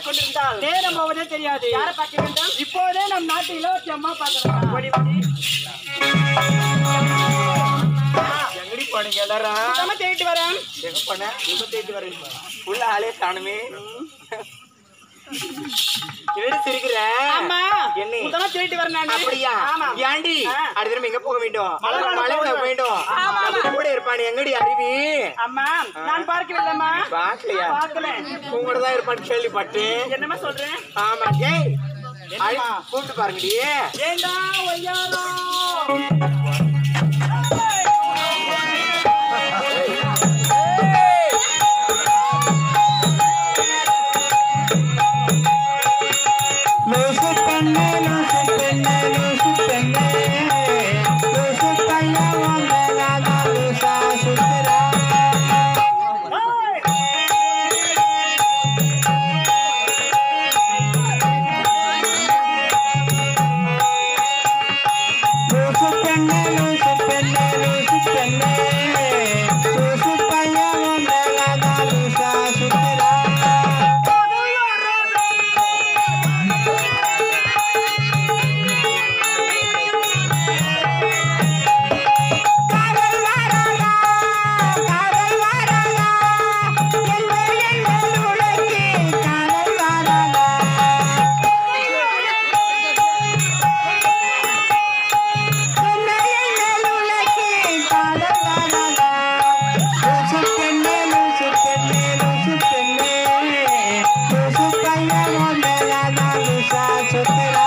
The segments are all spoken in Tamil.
கொண்டிருந்தால் நேரம் போவதே தெரியாது யாரை பார்க்க வேண்டும் இப்போதே நம் நாட்டு இளவரசி அம்மா பாக்குறேன் ஓடி ஓடி எங்கடி போனீங்க எல்லாரும் சுத்தமா தேடிட்டு வரேன் எங்க போன இப்ப தேடி வரேன் உள்ள ஆளே காணுமே என்னடி சிரிக்கிற ஆமா என்ன சுத்தமா தேடிட்டு வரேன் நானு அப்படியா ஆமா ஏண்டி ஆ. அடுத்த தடவை எங்க போக வேண்டும் மலை மேல மலை மேல போகணும். வேண்டும் ஆமா, ஆமா. நம்ம கூட இருப்பானே எங்கடி அருவி அம்மா நான் பார்க்கவில்லைம்மா பாக்கலையா பார்க்கல உங்களோட தான் இருப்பான்னு கேள்விப்பட்டேன் என்னம்மா சொல்றேன் ஆமா ஏய் அழி- கூப்பிட்டு பாருங்கடி ஏண்டா ஒய்யாரோ லூசு பெண்ணே லூசு பெண்ணே லூசு பெண்ணே லூசு பையா வந்தனாக லூசா சுத்துறா லூசு பெண்ணே லூசு பெண்ணே லூசு பெண்ணே லூசு பையா வந்தனாக லூசா சுத்துறா காதல் வாராதா காதல் வாராதா எல்லை எல்லை உலகே காதல் வாராதா எல்லை எல்லை உலகே காதல் வாராதா லூசு பெண்ணே லூசு பெண்ணே லூசு பெண்ணே லூசு பையன் வந்தலாதா லூசா சுத்துறா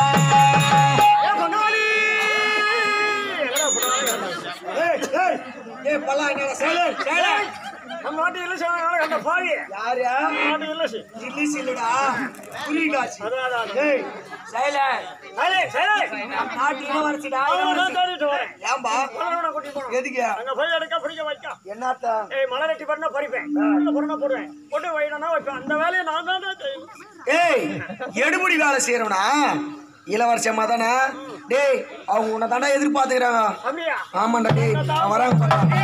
ஏய் பல்லா என்ன சேலை சேலை நம்ம நாட்டு இல்ல சொன்னாங்க அந்த பாவி யாரா நாட்டு இல்ல சி இல்லி சில்லுடா புரியுதாச்சு அதான் அதான் ஏய் சேலை சரி சரி நம்ம நாட்டு இளவரசிடா நான் தேடிட்டு வரேன் ஏம்பா மலரோட கூட்டி போனோம் எதுக்கு அங்க போய் எடுக்க பிடிக்க வைக்க என்னத்தா ஏய் மலை வெட்டி பண்ணா பறிப்பேன் பொருணா போடுவேன் போட்டு வைடனா வைப்பேன் அந்த வேலையை நான் தான் செய்யணும் ஏய் எடுபடி வேலை செய்யறவனா இளவரசி அம்மா தானே டேய் அவங்க உன்னை தானே எதிர்பார்த்துக்கிறாங்க அப்படியா ஆமாண்டா டேய் நான் வராங்க பாருடா.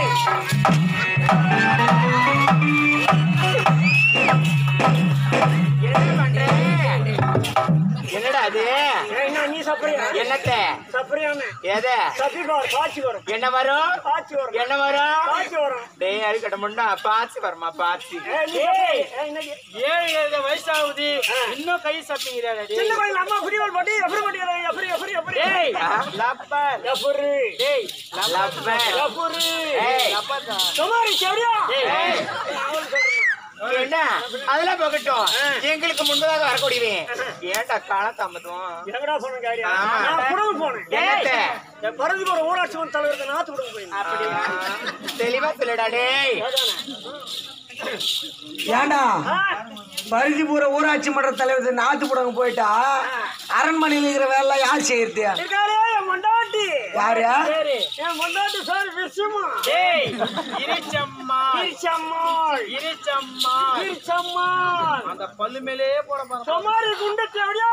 என்ன பண்ற என்னடா அது ஏய், என்ன நீ சப்பரியா என்னத்த சப்பரியான்னு எத சப்பி பார் காட்சி வரும் என்ன வரும் காட்சி வரும் என்ன வரும் காட்சி வரும் டேய் அழுக்கட்ட முண்டா பாச்சு வருமா பாச்சு ஏய், நீ சப்பரி. ஏய், இன்னைக்கு ஏழு ஏழு வயசாகுது இன்னும் கை சாப்பிங்கிறாரு சின்ன கோயில் அம்மா புரிவல் போட்டு எப்படி பண்ணிடுறாங்க எப்படி எப்படி எப்படி டேய் லப்பர் எப்படி டேய் லப்பர். எப்படி ஏய். சுமாரி செவடியா ஏய். என்ன அதெல்லாம் போகட்டும் எங்களுக்கு முன்பதாக வரக்கூடியவன் ஏன்டா காலம் தாமதம் எங்கடா போன காரியம் ஆமா. நான் குடும்பம் போனேன் என்னத்த? என் பரதிபுரம் ஊராட்சி மன்ற தலைவருக்கு நாத்து கொடுக்க போயிருந்தேன் ஆ, தெளிவா சொல்லுடா டேய் ஏண்டா பருத்திபுர ஊராட்சி மன்ற தலைவர் நாத்து புடங்க போயிட்டா அரண்மனையில் இருக்கிற வேலை யார் செய்யறது இருக்காரே என் மொண்டாட்டி யாரு என் மொண்டாட்டி சார் விருஷமா டேய் இரிச்சம்மா விருஷம்மாள் இரிச்சம்மா விருஷம்மாள் அந்த பல்லு மேலே போட பாரு சுமாரி குண்டு செவடியா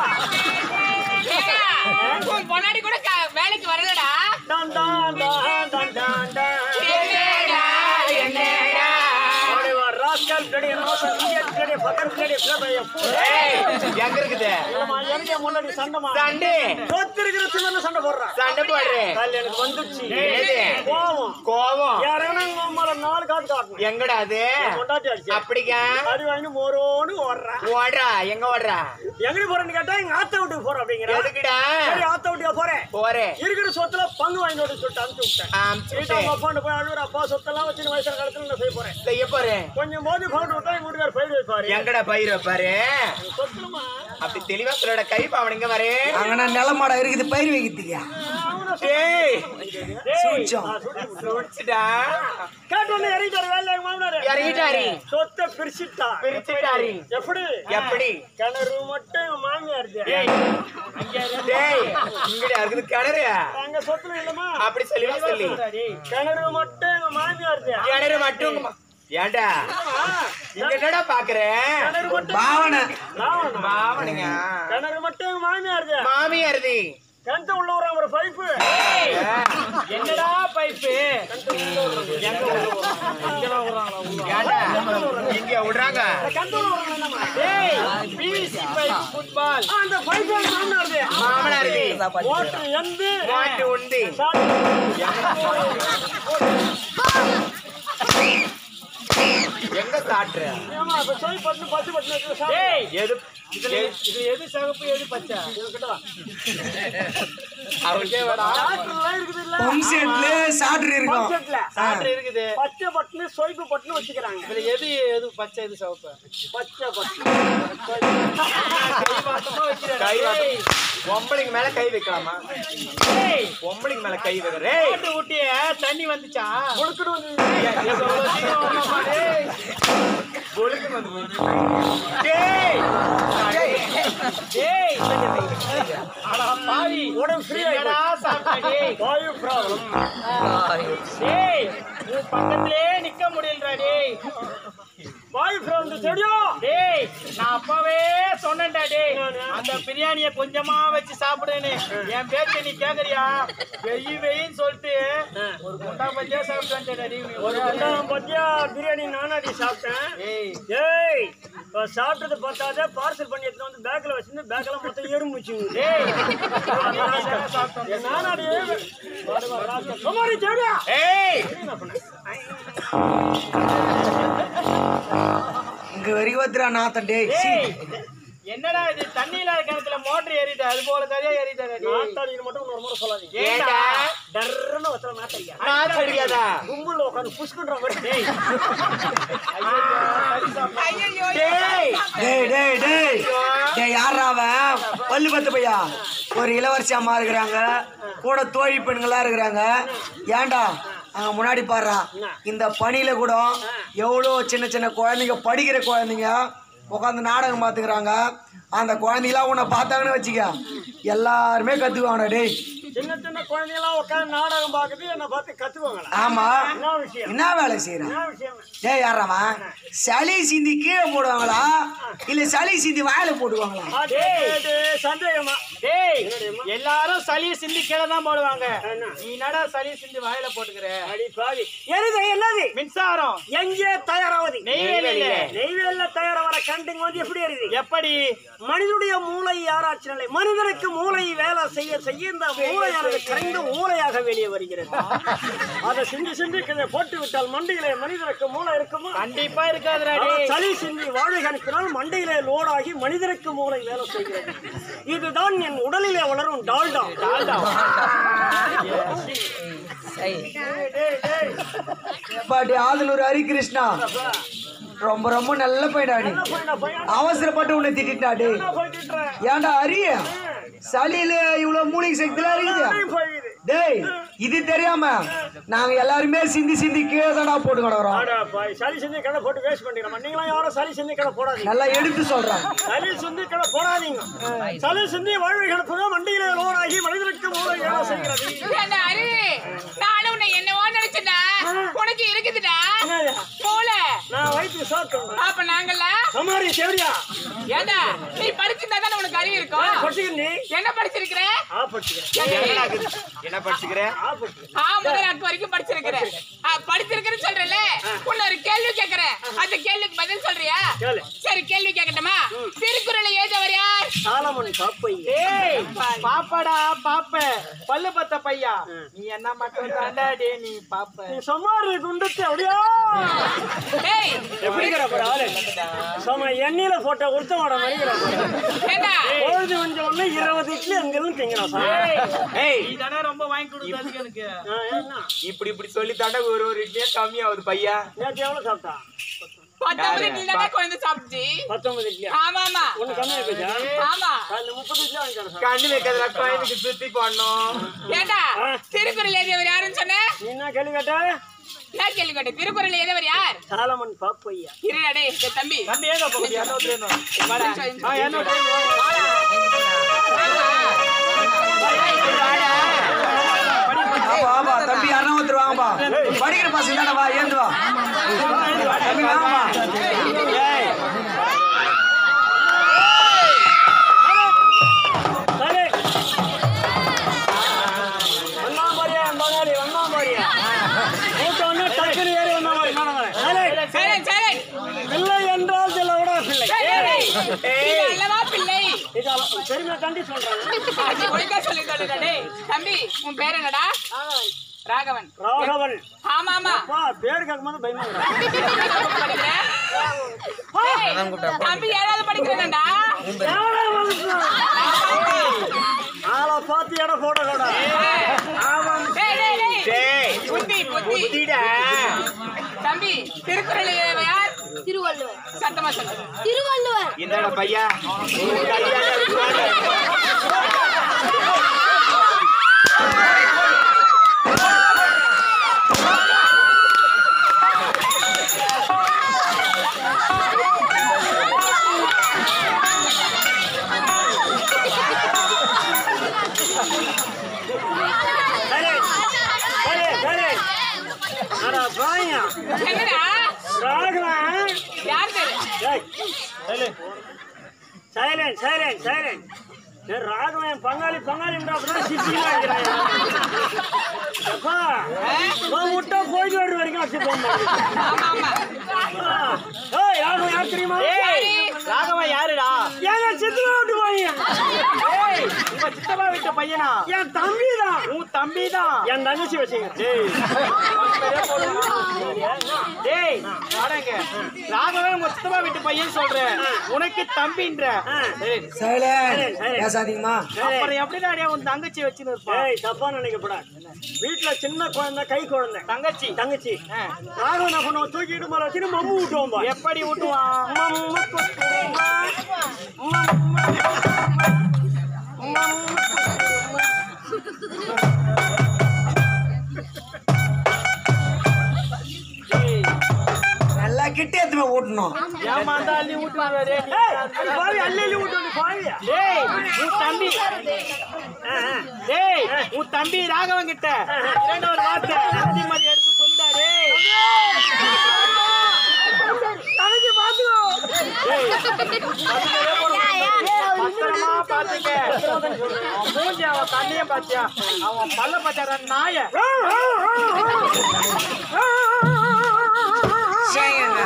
உன் பொண்டாட்டி கூட க- வேலைக்கு வரலடா டான் டான் டான் டான் டான் டான் என்னடா என்னடா அடே வா, ராஸ்கல் பெரிய மோசம் இந்தியன் பெரிய பக்கர் பெரிய பேதைய ஏய், எங்க இருக்குது எனக்கு முன்னாடி சண்டைமா சண்டை சொத்து இருக்கிற சிவன சண்டை போடுறான் சண்டை போடுறேன் காலையில எனக்கு வந்துச்சு என்னது? கோவம் கோவம் யாரான மேல நாலு காட்டு காட்டணும் எங்கடா அது கொண்டாட்டி அடிச்சு அப்படிங்க அடி வாங்கி மோரோன்னு ஓடுறான் ஓடுறா எங்க ஓடுறா எங்கடி போறேன்னு கேட்டா எங்க ஆத்த வீட்டுக்கு போறேன் அப்படிங்கிற எதுக்குடா சரி ஆத்த வீட்டுக்கு போறேன் போறேன் இருக்கிற சொத்துல பங்கு வாங்கி வந்து சொல்லிட்டு அனுப்பிச்சு விட்டேன் அமுச்சு வீட்டு அவங்க விட்டேன். அப்பாண்டு போய் அழுகுற அப்பா சொத்தெல்லாம் வச்சு வயசான காலத்துல நான் செய்ய போறேன் செய்ய போறேன் கொஞ்சம் மோதி பவுண்ட் விட்டா எங்க வீட்டுக்கார பயிர் வைப்பாரு எங்கடா பயிர் பாரு சொத்துலமா அப்படி தெளிவா சொல்லோட கை பாவனைங்க வரே அங்கனா நிலமாடா இருக்குது பயிர் வைக்கிறதுக்கு ஏய் சூச்சம். சுடிச்சுடா கேட்டு வந்து இறங்கிட்டாரு வேலை எங்க மாமனாரு இறங்கிட்டாரு. சொத்தை பிரிச்சுட்டா பிரிச்சுட்டாரு. எப்படி எப்படி கிணறு மட்டும் எங்க மாமியார் டேய் இங்கடா இருக்குது கிணறு அங்க சொத்துல இல்லமா அப்படி சொல்லிவா சொல்லி கிணறு மட்டும் எங்க மாமியார் கிணறு மட்டும் ஏன்டா இங்க என்னடா பாக்குற கிணறு மட்டும் பாவனை லாவணா. பாவனைங்க கிணறு மட்டும் எங்க மாமியார் மாமியார் நீ கிணத்து உள்ள ஒரு ஒரு பைப்பு என்னடா பைப்பு ஏன்டா இங்க விடுறாங்க கந்தூர் வரணும் நம்ம டேய் பிவிசி பைப் ஃபுட்பால் அந்த பைப் மாமனாருது மாமனாருக்கு மோட்டர் எந்து மாட்டு உண்டி எங்க சாட்டுற ஏமா இப்ப சொல்லி பட்டு பத்து பட்டு சாப்பிடு டேய் எது இதுல இது எது சிவப்பு எது பச்சை அவருக்கே வேடா டாக்டர்லாம் இருக்குது இல்ல பம்ப் செட்ல சாட்ரு இருக்கும் பட்ஜெட்ல சாப்பிட்டு இருக்குது பச்சை பட்டுன்னு சொய்ப்பு பட்டுன்னு வச்சுக்கிறாங்க இதுல எது எது பச்சை எது சிவப்பு பச்சை பட்டு கை வாட்டமா வச்சிருக்கா கை வாட்டம். பொம்பளைங்க மேல கை வைக்கலாமா டேய் பொம்பளைங்க மேல கை வைக்கிற ஏய், மாட்டு ஊட்டிய தண்ணி வந்துச்சா முழுக்கணும் வந்து எவ்வளவு சீக்கிரம் வரணுமா, டேய் கொழுக்குன்னு வந்து போச்சு. டேய் டேய் அடா பாவி உடம்பு free ஆயிடும். என்னடா சாப்பிட்ட டேய் வாயு ப்ராப்ளம் டேய் உன் பக்கத்திலே நிக்க முடியலடா டேய் வாயு ப்ராப்ளம் தெரியும் டேய் நான் அப்பவே சொன்னேன்டா டேய் அந்த பிரியாணிய கொஞ்சமா வச்சு சாப்பிடுன்னு என் பேச்ச நீ கேக்குறியா வெயி வெயின்னு சொல்லிட்டு ஒரு குண்டா பத்தியா சாப்பிட்டு வந்துட்டேடா டேய் நீ ஒரு ஒரு குண்டான் பத்தியா பிரியாணி நானாடி சாப்பிட்டேன் ஏய் ஏய் இப்ப சாப்பிட்டது பார்த்தாதே பார்சல் பண்ணி எடுத்து வந்து பேக்ல வச்சிருந்து பேக்ல மொத்தம் எறும்புச்சு டேய் நான் சாப்பிட்டேன் நானாடி குமாரி தேடியா ஏய் இங்க வரைக்கும் வந்துடா நாத்தம் டேய் டேய் என்னடா இது தண்ணி இல்லாத கிணத்துல மோட்டர் ஏறிட்ட அது போல சரியா ஏறிட்டாடா டேய் நாத்தாடின்னு மட்டும் ஒரு முறை சொல்லாதீங்க ஏண்டா டர்ன்னு ஒருத்தர நாத்தடியா நான் தெரியாதா கும்பல்ல உட்காந்து புஷ்குன்ற மாதிரி டேய் ஐயோ சரி சாப்பிடு டேய் டேய் டேய் டேய் டேய் யாரா அவன் பல்லு பத்து பையா ஒரு இளவரசி அம்மா இருக்கிறாங்க கூட தோழி பெண்களா இருக்கிறாங்க ஏன்டா அங்க முன்னாடி பாடுறா இந்த பனியில கூட எவ்வளோ சின்ன சின்ன குழந்தைங்க படிக்கிற குழந்தைங்க உட்காந்து நாடகம் பார்த்துக்கிறாங்க அந்த குழந்தைங்களாம் உன்னை பார்த்தாங்கன்னு வச்சுக்க எல்லாருமே கத்துக்குவாங்கடா டேய் சின்ன சின்ன குழந்தைங்களாம் உட்காந்து நாடகம் பார்க்குது என்னை பார்த்து கத்துவாங்களா ஆமா என்ன விஷயம் என்ன வேலை செய்யறான் என்ன விஷயம் டேய் யாரவன் சளி சிந்தி கீழே போடுவாங்களா இல்ல சளி சிந்தி வாயில போடுவாங்களா ஆ, டேய், டேய், சந்தேகமா டேய் எல்லாரும் சளியை சிந்தி கீழே தான் போடுவாங்க என்ன? நீ என்னடா சளியை சிந்தி வாயில போட்டுக்கிற அடி பாவி எது என்னது மின்சாரம் எங்கே தயாராவது நெய்வேலியில நெய்வேலியில தயாராகிற கண்டுங்க வந்து எப்படி இருக்குது எப்படி மனிதனுடைய மூளை ஆராய்ச்சி நிலை மனிதனுக்கு மூளை வேலை செய்ய செய்ய இந்த மூளையானது கரைந்து மூளையாக வெளியே வருகிறது அதை சிந்தி சிந்தி கீழே போட்டு விட்டால் மண்டையிலே மனிதனுக்கு மூளை இருக்குமா கண்டிப்பா இருக்காதுடா ஆனால் டேய் சளி சிந்தி வாழை அனுப்பினால் மண்டையிலே லோடாகி மனிதனுக்கு மூளை வேலை செய்கிறது இதுதான் என் உடலிலே வளரும் டால்டா டால்டா. பாட்டி ஆதலூர் ஹரிகிருஷ்ணா ரொம்ப ரொம்ப நல்ல பையனாடி அவசரப்பட்டு உன்னை திட்டா டேய் ஏன்டா அரிய சளியில இவ்வளவு மூலிகை சக்திலாம் இருக்குது டேய் இது தெரியாம நாங்க எல்லாருமே சிந்தி சிந்தி கீழே தான்டா போட்டு கிடக்குறோம் சளி சிந்தி கடை போட்டு வேஸ்ட் பண்ணிக்கிறோம் நீங்களாம் யாரும் சளி சிந்தி கடை போடாதீங்க நல்லா எடுத்து சொல்றேன் சளி சிந்தி கடை போடாதீங்க சளி சிந்தி வாழ்வை கிடப்பதான் வண்டியிலே லோடாகி மனிதனுக்கு மூளை வேலை செய்கிறது ஏண்டா, அருவி, நானும் உன்னை என்னவோ நினைச்சேன்டா. உனக்கு இருக்குதுடா என்னது? மூளை நான் வயிற்று சாப்பிட்டேன் அப்ப நாங்கல்ல சமாரி தேவடியா ஏண்டா நீ படிச்சிருந்தா தானே உனக்கு அறிவு இருக்கும் படிச்சுக்கிறேன் நீ என்ன படிச்சிருக்கிற ஆ படிச்சுக்கிறேன் என்னடா இது? என்ன படிச்சுக்கிற ஆ படிச்சுக்கிறேன் ஆ முதல் நாக்கு வரைக்கும் படிச்சிருக்கிறேன் ஆ, படிச்சிருக்கிறேன்னு சொல்றல உன்னை ஒரு கேள்வி கேக்குறேன் அந்த கேள்விக்கு பதில் சொல்றியா கேளு. சரி கேள்வி கேட்கட்டுமா திருக்குறளை ஏதவர் யார் சாலமன் காப்பை டேய் பாப்பாடா பாப்ப பல்லு பத்த பையா நீ என்ன மட்டும் தாண்டா டே நீ பாப்ப நீ சமாரி குண்டுக்கு அப்படியா டேய் எப்படிங்கிற ஒரு ஆளு சம எண்ணெயில போட்ட உருத்தமாட மறிக்கிற ஏண்டா பொழுது கொஞ்சம் ஒண்ணு இருபது இட்லி அங்கிருந்து திங்கிறான் சார் ஏய் நீ தானே ரொம்ப வாங்கி கொடுத்ததுக்கு எனக்கு ஆ, என்ன இப்படி இப்படி சொல்லி தாண்டா ஒரு ஒரு இட்லியே கம்மியாகுது பையா நேற்று எவ்வளவு சாப்பிட்டா பத்தாவது நீ தானே குழந்தை சாப்பிட்டு பத்தொன்பது இட்லியா ஆமா ஆமா ஒண்ணு கம்மியா போச்சா ஆமா காலைல முப்பது இட்லி வாங்கிட்டாரு சார் கண்ணு வைக்கிறதுல கோயிலுக்கு சுத்தி போடணும் ஏண்டா திருக்குறள் எழுதியவர் யாருன்னு சொன்ன நீ என்ன கேள்வி கேட்ட என்ன கேள்வி கேட்ட திருக்குறள் எழுதியவர் யார் சாலமன் பாப்பையா இருடா டேய் டேய் தம்பி தம்பி ஏங்க போகுது என்ன வேணும் வாடா. ஆ என்ன வேணும் ஆமா ஆமா தம்பி யாரா ஒருத்தர் வாங்கப்பா படிக்கிற பசங்க தானே வா ஏந்து வா தம்பி வாங்கப்பா சரி அண்ணா மாதிரியா பங்காளி இது அல்லவா பிள்ளை இது அவ- பெருமை தாண்டி சொல்றாங்க அது ஒழுங்கா சொல்லி சொல்லுடா டேய் தம்பி உன் பேர் என்னடா ராகவன் ராகவன் ஆமா ஆமா அப்பா பேர் கேட்கும்போது பயமா இருக்கு. படிக்கிற? டேய், தம்பி ஏழாவது படிக்கிறேன்டா ஏழாம் வகுப்பு. ஆளை பார்த்து இடம் போட கூட அவன் டேய் டேய் டேய் டேய் புத்தி புத்தி புத்திடா தம்பி திருக்குறள் எழுதியவர் யார் திருவள்ளுவர் சத்தமா சொல்லு திருவள்ளுவர் இந்தாடா பையா உன் கையால உட்காரு. சரி சரி சரி அட பாயா என்னடா ராகவன் யார் பேரு சைலண்ட் சைலண்ட் சைலண்ட் ராகவன் பங்காளி பங்காளி சிசிலா அப்பா விட்டா போயிட்டு வர வரைக்கும் வச்சு போக ஆமா ஆமா ஏய் ராகவன் யார் தெரியுமா யாரு? ராகவன் யாருடா ஏங்க சித்திரா விட்டு போய் ஏய் உங்க சித்தப்பா வீட்டு பையனா என் தம்பி தான் உன் தம்பி தான் என் தங்கச்சி வச்சுங்க டேய் வாடங்க ராகவன் உங்க சித்தப்பா வீட்டு பையன் சொல்றேன் உனக்கு தம்பின்ற டேய், சைலண்ட் பேசாதீங்கம்மா அப்புறம் எப்படிடா டேய் உன் தங்கச்சி வச்சுன்னு இருப்பா ஏய் தப்பா நினைக்கப்படாது வீட்டுல சின்ன குழந்தை கை குழந்தை தங்கச்சி தங்கச்சி ஆ. ராகவன் என்ன பண்ணுவோம் தூக்கிட்டு மேல வச்சுட்டு மம்மு விட்டுவோம் பா. எப்படி விட்டுவான் மம்மு கொட்டுமா, நல்லா கிட்ட எடுத்து ஓட்டணும் ஏமாந்தா அள்ளி விட்டுவாரு ஏய், அது பாவி, அள்ளி அள்ளி விட்டு வந்து பாவியா. டேய் உன் தம்பி ஆ, ஆ. டேய் உன் தம்பி ராகவன் கிட்ட இரண்டு ஒரு வார்த்தை நந்திமதி எடுத்து சொல்லுடா டேய் தங்கச்சி பாத்துக்கோ. பத்திரமா பாத்துக்க அவன் மூஞ்சி அவன் கண்ணையும் பாத்தியா அவன் பல்ல பாத்தியா நாய சரிங்க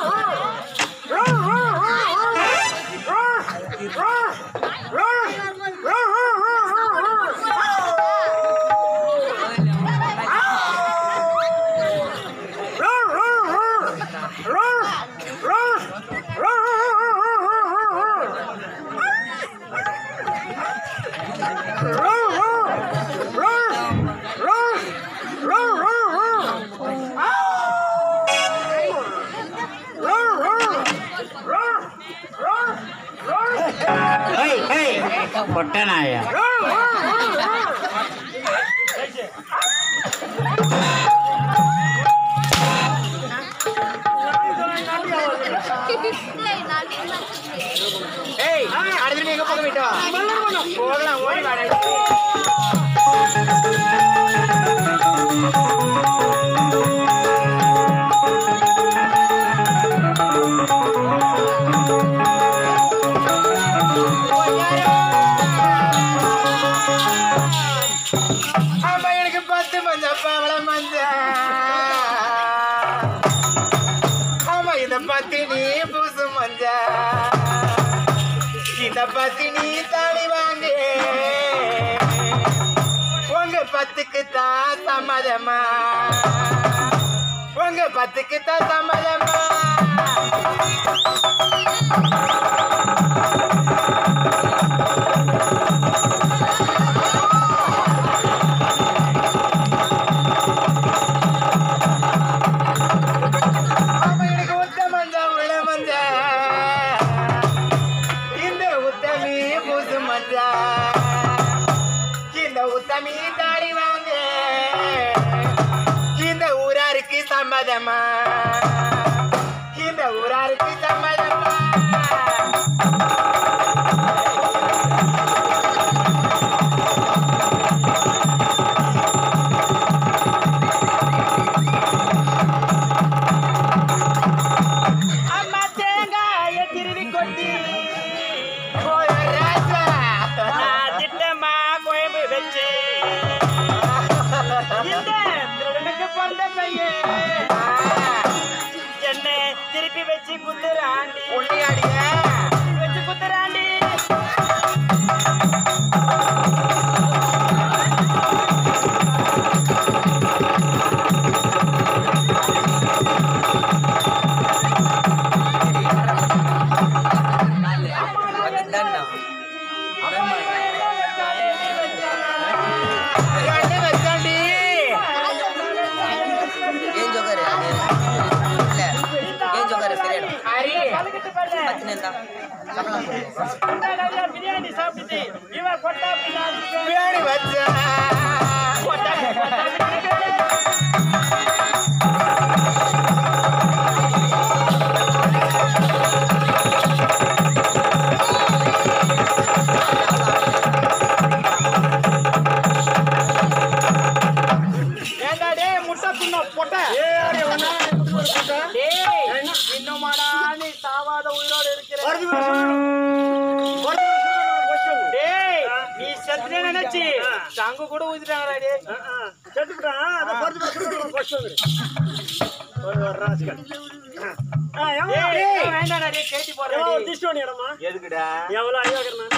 பொட்டனாயா ஏய் அடுத்து நீ எங்க போக விட்டோம் போகலாம் ஓடி வாடா ஆமா எனக்கு பத்து மஞ்ச பவள மஞ்ச ஆமா இத பத்தி நீ பூசு மஞ்ச இத பத்தி நீ தாலி வாங்கு உங்க பத்துக்கு தான் சம்மதமா உங்க பத்துக்கு தான் சம்மதமா ஆமா எனக்கு உத்த மஞ்சா உள்ள மஞ்சா இந்த உத்தமி புது மஞ்சா இந்த உத்தமி தாடி வாங்க இந்த ஊராருக்கு சம்மதமா இந்த ஊராருக்கு சம்மதமா அம்மா தேங்காய திருவி கொட்டி போய் ராஜா நான் திட்டமா குழம்பு வச்சு இந்த திருடனுக்கு பிறந்த பையன் வீட்டு பல்லு. இந்த நிறைய பிரியாணி சாப்பிட்டுட்டு இவன் கொட்டா பிரியாணி பிரியாணி வச்சா கொட்டா கொட்டா பிரியாணி ஏண்டா டேய் முட்டை தின்ன பொட்டை டேய் இன்னுமாடா நீ சாவாத உயிரோடு இருக்கிற வருது பாரு, சொல்லணும். வருது பாரு, சொல்லணும், question. டேய் நீ செத்துனே நினைச்சு சங்கு கூட ஊதிட்டாங்கடா டேய் ஆ, ஆ, செத்துப்புட்டான். அதை வருது பாரு, சொல்லணும், question இருக்கு. ஒரு ஒரு rascal. ஆ, எவ்வளவு? டேய் டேய், வேண்டாம்டா டேய் கேட்டி போறா எவ்வளவு டேய் திஷ்டோனி இடமா? எதுக்குடா எவ்வளவு அயோக்கியனா?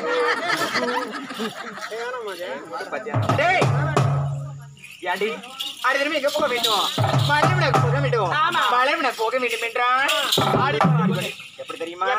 ஏய், வேணாமா இது? பத்தியா டேய் ஏண்டி அடி திரும்பி எங்க போக வேண்டும் மலைவிட போக வேண்டும் மலைவிட போக வேண்டும் என்றால் ஆடி பாடி. எப்படி தெரியுமா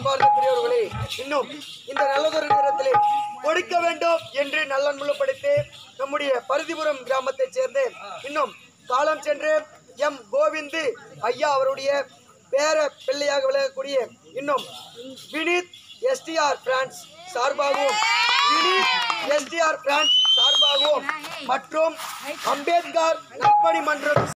அன்பார்ந்த பெரியவர்களே இன்னும் இந்த நல்லதொரு நேரத்திலே கொடுக்க வேண்டும் என்று நல்லன்புள்ள படைத்து நம்முடைய பருதிபுரம் கிராமத்தைச் சேர்ந்த இன்னும் காலம் சென்று எம் கோவிந்து ஐயா அவருடைய பேர பிள்ளையாக விளங்கக்கூடிய இன்னும் வினித் எஸ்டிஆர் பிரான்ஸ் சார்பாகவும் வினித் எஸ்டிஆர் பிரான்ஸ் சார்பாகவும் மற்றும் அம்பேத்கர் நற்பணி மன்றம்